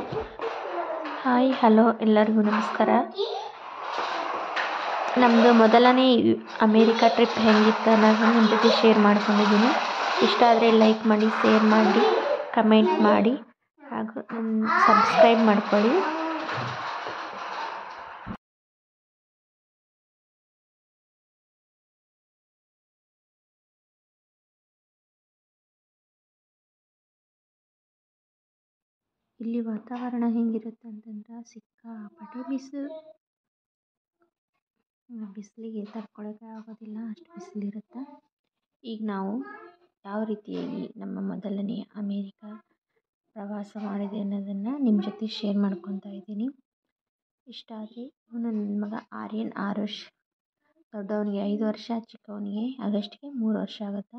hi hello ಎಲ್ಲರಿಗೂ ನಮಸ್ಕಾರ ನಮ್ಮದು ಮೊದಲನೇ ಅಮೇರಿಕಾ ಟ್ರಿಪ್ ಹೆಂಗಿತ್ತು ಅನ್ನೋದನ್ನ ನಿಮ್ಮ ಜೊತೆ ಶೇರ್ ಮಾಡ್ಕೊಂಡಿದ್ದೀನಿ ಇಷ್ಟ ಆದರೆ ಲೈಕ್ ಮಾಡಿ ಶೇರ್ ಮಾಡಿ ಕಮೆಂಟ್ ಮಾಡಿ ಹಾಗೂ ಸಬ್ಸ್ಕ್ರೈಬ್ ಮಾಡ್ಕೊಳ್ಳಿ ಇಲ್ಲಿ ವಾತಾವರಣ ಹೆಂಗಿರುತ್ತೆ ಅಂತಂದ್ರೆ ಸಿಕ್ಕಾಪಟ್ಟೆ ಬಿಸಿಲು ಬಿಸಿಲಿಗೆ ತಡ್ಕೊಳಕ್ಕೆ ಆಗೋದಿಲ್ಲ ಅಷ್ಟು ಬಿಸಿಲಿರುತ್ತೆ ಈಗ ನಾವು ಯಾವ ರೀತಿಯಾಗಿ ನಮ್ಮ ಮೊದಲನೆಯ ಅಮೇರಿಕಾ ಪ್ರವಾಸ ಮಾಡಿದೆ ಅನ್ನೋದನ್ನು ನಿಮ್ಮ ಜೊತೆ ಶೇರ್ ಮಾಡ್ಕೊತಾ ಇದ್ದೀನಿ ಇಷ್ಟ ಆದರೆ ನನ್ನ ಮಗ ಆರ್ಯನ್ ಆರುಷ್ ದೊಡ್ಡವನಿಗೆ ಐದು ವರ್ಷ ಚಿಕ್ಕವನಿಗೆ ಆಗಸ್ಟ್ಗೆ ಮೂರು ವರ್ಷ ಆಗುತ್ತೆ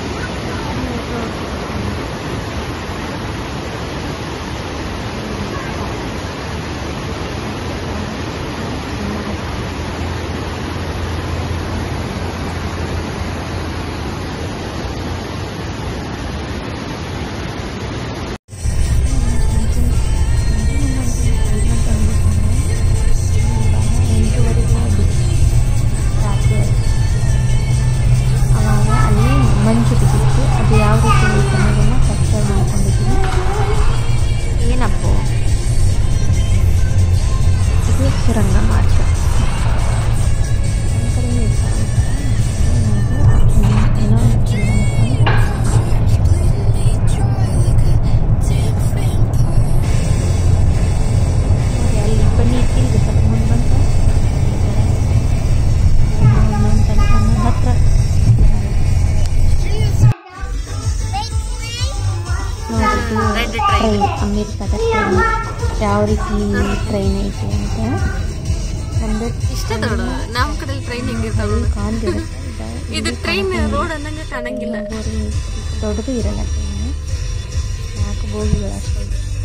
ಆವಾಗ ಅಲ್ಲಿ ಮಂಜು ಬಿದ್ದಿತ್ತು ಅದು ಯಾವ ರೀತಿ ಇತ್ತು ಅನ್ನೋದನ್ನು ಕ್ಯಾಪ್ಚರ್ ಮಾಡ್ಕೊಂಡಿದ್ದೀನಿ ಏನಪ್ಪ ಇದು ಸುರಂಗ ಮಾರ್ಗ ನಮ್ಮ ಕಡೆನೂ ಇರ್ತಾರೆ ಏನೋ ನೋಡಿ ಅಲ್ಲಿ ಬನ್ನಿ ಇಟ್ಟಿಲ್ದು ಸ್ವಲ್ಪ ಮುಂದೆ ಬಂತು ನನ್ನ ಹತ್ರ ನೋಡಿದ್ದು ಟ್ರೈನ್ ಅಮೇರಿಕಾದ ಟ್ರೈನ್ ಯಾವ ರೀತಿ ಟ್ರೈನ್ ಐತೆ ಅಂತ ನಮ್ದು ಇಷ್ಟ ದೊಡ್ಡ ನಮ್ಮ ಕಡೆ ಟ್ರೈನ್ ಹೆಂಗಿರ್ತಾವ ಕಾಣ್ದಿರುತ್ತೆ ಇದು ಟ್ರೈನ್ ರೋಡ್ ಅನ್ನಂಗೆ ಕಾಣಂಗಿಲ್ಲ ದೊಡ್ಡದು ಇರಲ್ಲ ಟ್ರೈನ್ ನಾಲ್ಕು ಬೋಗಿಗಳು ಅಷ್ಟೇ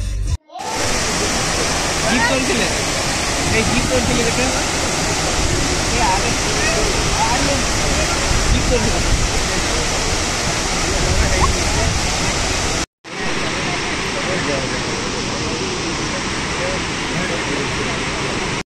ಜೀಪ್ ತೋರಿಸಿಲ್ಲ ಏ ಜೀಪ್ ತೋರಿಸಿಲ್ಲ ಇದಕ್ಕೆ ಏ ಆಗ ಜೀಪ್ ತೋರಿಸಿಲ್ಲ